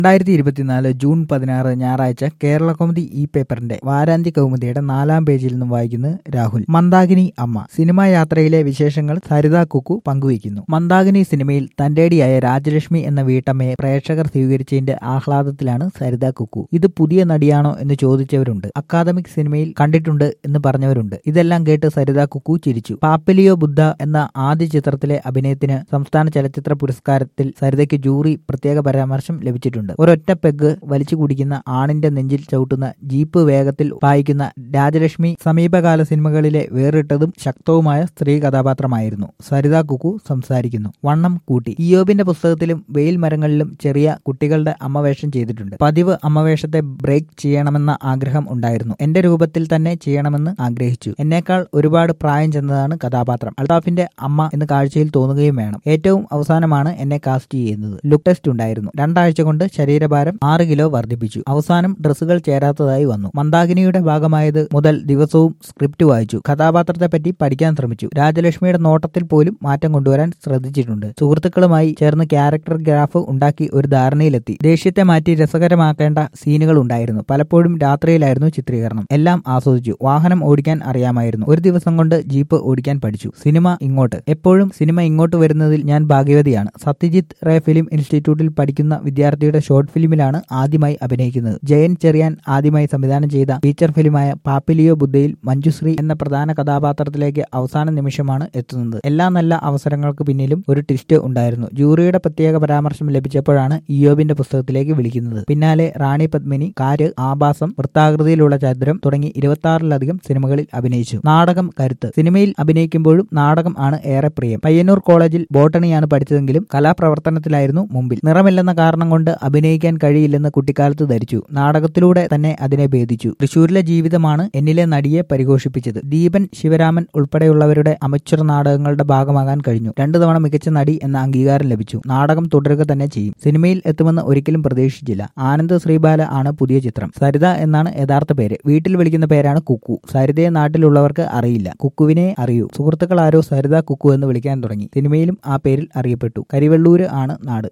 രണ്ടായിരത്തി ഇരുപത്തിനാല് ജൂൺ പതിനാറ് ഞായറാഴ്ച കേരള കൗമുദി ഇ പേപ്പറിന്റെ വാരാന്ത്യ കൗമുദിയുടെ നാലാം പേജിൽ നിന്നും വായിക്കുന്നത് രാഹുൽ മന്ദാകിനി അമ്മ സിനിമാ യാത്രയിലെ വിശേഷങ്ങൾ സരിത കുക്കു പങ്കുവയ്ക്കുന്നു മന്ദാകിനി സിനിമയിൽ തന്റേടിയായ രാജലക്ഷ്മി എന്ന വീട്ടമ്മയെ പ്രേക്ഷകർ സ്വീകരിച്ചതിന്റെ ആഹ്ലാദത്തിലാണ് സരിത കുക്കു ഇത് പുതിയ നടിയാണോ എന്ന് ചോദിച്ചവരുണ്ട് അക്കാദമിക് സിനിമയിൽ കണ്ടിട്ടുണ്ട് എന്ന് പറഞ്ഞവരുണ്ട് ഇതെല്ലാം കേട്ട് സരിത കുക്കു ചിരിച്ചു പാപ്പലിയോ ബുദ്ധ എന്ന ആദ്യ ചിത്രത്തിലെ അഭിനയത്തിന് സംസ്ഥാന ചലച്ചിത്ര പുരസ്കാരത്തിൽ സരിതയ്ക്ക് ജൂറി പ്രത്യേക പരാമർശം ലഭിച്ചിട്ടുണ്ട് ഒരൊറ്റ പെഗ് വലിച്ചു കുടിക്കുന്ന ആണിന്റെ നെഞ്ചിൽ ചവിട്ടുന്ന ജീപ്പ് വേഗത്തിൽ പായിക്കുന്ന രാജലക്ഷ്മി സമീപകാല സിനിമകളിലെ വേറിട്ടതും ശക്തവുമായ സ്ത്രീ കഥാപാത്രമായിരുന്നു സരിത കുക്കു സംസാരിക്കുന്നു വണ്ണം കൂട്ടി ഇയോബിന്റെ പുസ്തകത്തിലും വെയിൽ മരങ്ങളിലും ചെറിയ കുട്ടികളുടെ അമ്മവേഷം ചെയ്തിട്ടുണ്ട് പതിവ് അമ്മവേഷത്തെ ബ്രേക്ക് ചെയ്യണമെന്ന ആഗ്രഹം ഉണ്ടായിരുന്നു എന്റെ രൂപത്തിൽ തന്നെ ചെയ്യണമെന്ന് ആഗ്രഹിച്ചു എന്നേക്കാൾ ഒരുപാട് പ്രായം ചെന്നതാണ് കഥാപാത്രം അൽതാഫിന്റെ അമ്മ എന്ന് കാഴ്ചയിൽ തോന്നുകയും വേണം ഏറ്റവും അവസാനമാണ് എന്നെ കാസ്റ്റ് ചെയ്യുന്നത് ലുക്ക് ടെസ്റ്റ് ഉണ്ടായിരുന്നു രണ്ടാഴ്ച കൊണ്ട് ശരീരഭാരം ആറ് കിലോ വർദ്ധിപ്പിച്ചു അവസാനം ഡ്രസ്സുകൾ ചേരാത്തതായി വന്നു മന്ദാകിനിയുടെ ഭാഗമായത് മുതൽ ദിവസവും സ്ക്രിപ്റ്റ് വായിച്ചു കഥാപാത്രത്തെ പറ്റി പഠിക്കാൻ ശ്രമിച്ചു രാജലക്ഷ്മിയുടെ നോട്ടത്തിൽ പോലും മാറ്റം കൊണ്ടുവരാൻ ശ്രദ്ധിച്ചിട്ടുണ്ട് സുഹൃത്തുക്കളുമായി ചേർന്ന് ക്യാരക്ടർ ഗ്രാഫ് ഉണ്ടാക്കി ഒരു ധാരണയിലെത്തി ദേഷ്യത്തെ മാറ്റി രസകരമാക്കേണ്ട സീനുകൾ ഉണ്ടായിരുന്നു പലപ്പോഴും രാത്രിയിലായിരുന്നു ചിത്രീകരണം എല്ലാം ആസ്വദിച്ചു വാഹനം ഓടിക്കാൻ അറിയാമായിരുന്നു ഒരു ദിവസം കൊണ്ട് ജീപ്പ് ഓടിക്കാൻ പഠിച്ചു സിനിമ ഇങ്ങോട്ട് എപ്പോഴും സിനിമ ഇങ്ങോട്ട് വരുന്നതിൽ ഞാൻ ഭാഗ്യവതിയാണ് സത്യജിത്ത് റേ ഫിലിം ഇൻസ്റ്റിറ്റ്യൂട്ടിൽ പഠിക്കുന്ന വിദ്യാർത്ഥിയുടെ ഷോർട്ട് ഫിലിമിലാണ് ആദ്യമായി അഭിനയിക്കുന്നത് ജയൻ ചെറിയാൻ ആദ്യമായി സംവിധാനം ചെയ്ത ഫീച്ചർ ഫിലിമായ പാപ്പിലിയോ ബുദ്ധയിൽ മഞ്ജുശ്രീ എന്ന പ്രധാന കഥാപാത്രത്തിലേക്ക് അവസാന നിമിഷമാണ് എത്തുന്നത് എല്ലാ നല്ല അവസരങ്ങൾക്ക് പിന്നിലും ഒരു ട്വിസ്റ്റ് ഉണ്ടായിരുന്നു ജൂറിയുടെ പ്രത്യേക പരാമർശം ലഭിച്ചപ്പോഴാണ് ഇയോബിന്റെ പുസ്തകത്തിലേക്ക് വിളിക്കുന്നത് പിന്നാലെ റാണി പത്മിനി കാര് ആഭാസം വൃത്താകൃതിയിലുള്ള ചതുരം തുടങ്ങി ഇരുപത്തി സിനിമകളിൽ അഭിനയിച്ചു നാടകം കരുത്ത് സിനിമയിൽ അഭിനയിക്കുമ്പോഴും നാടകം ആണ് ഏറെ പ്രിയം പയ്യന്നൂർ കോളേജിൽ ബോട്ടണിയാണ് പഠിച്ചതെങ്കിലും കലാപ്രവർത്തനത്തിലായിരുന്നു മുമ്പിൽ നിറമില്ലെന്ന കാരണം കൊണ്ട് അഭിനയിക്കാൻ കഴിയില്ലെന്ന് കുട്ടിക്കാലത്ത് ധരിച്ചു നാടകത്തിലൂടെ തന്നെ അതിനെ ഭേദിച്ചു തൃശൂരിലെ ജീവിതമാണ് എന്നിലെ നടിയെ പരിഘോഷിപ്പിച്ചത് ദീപൻ ശിവരാമൻ ഉൾപ്പെടെയുള്ളവരുടെ അമച്ചുർ നാടകങ്ങളുടെ ഭാഗമാകാൻ കഴിഞ്ഞു രണ്ടു തവണ മികച്ച നടി എന്ന അംഗീകാരം ലഭിച്ചു നാടകം തുടരുക തന്നെ ചെയ്യും സിനിമയിൽ എത്തുമെന്ന് ഒരിക്കലും പ്രതീക്ഷിച്ചില്ല ആനന്ദ് ശ്രീബാല ആണ് പുതിയ ചിത്രം സരിത എന്നാണ് യഥാർത്ഥ പേര് വീട്ടിൽ വിളിക്കുന്ന പേരാണ് കുക്കു സരിതയെ നാട്ടിലുള്ളവർക്ക് അറിയില്ല കുക്കുവിനെ അറിയൂ സുഹൃത്തുക്കൾ ആരോ സരിത കുക്കു എന്ന് വിളിക്കാൻ തുടങ്ങി സിനിമയിലും ആ പേരിൽ അറിയപ്പെട്ടു കരിവെള്ളൂര് ആണ് നാട്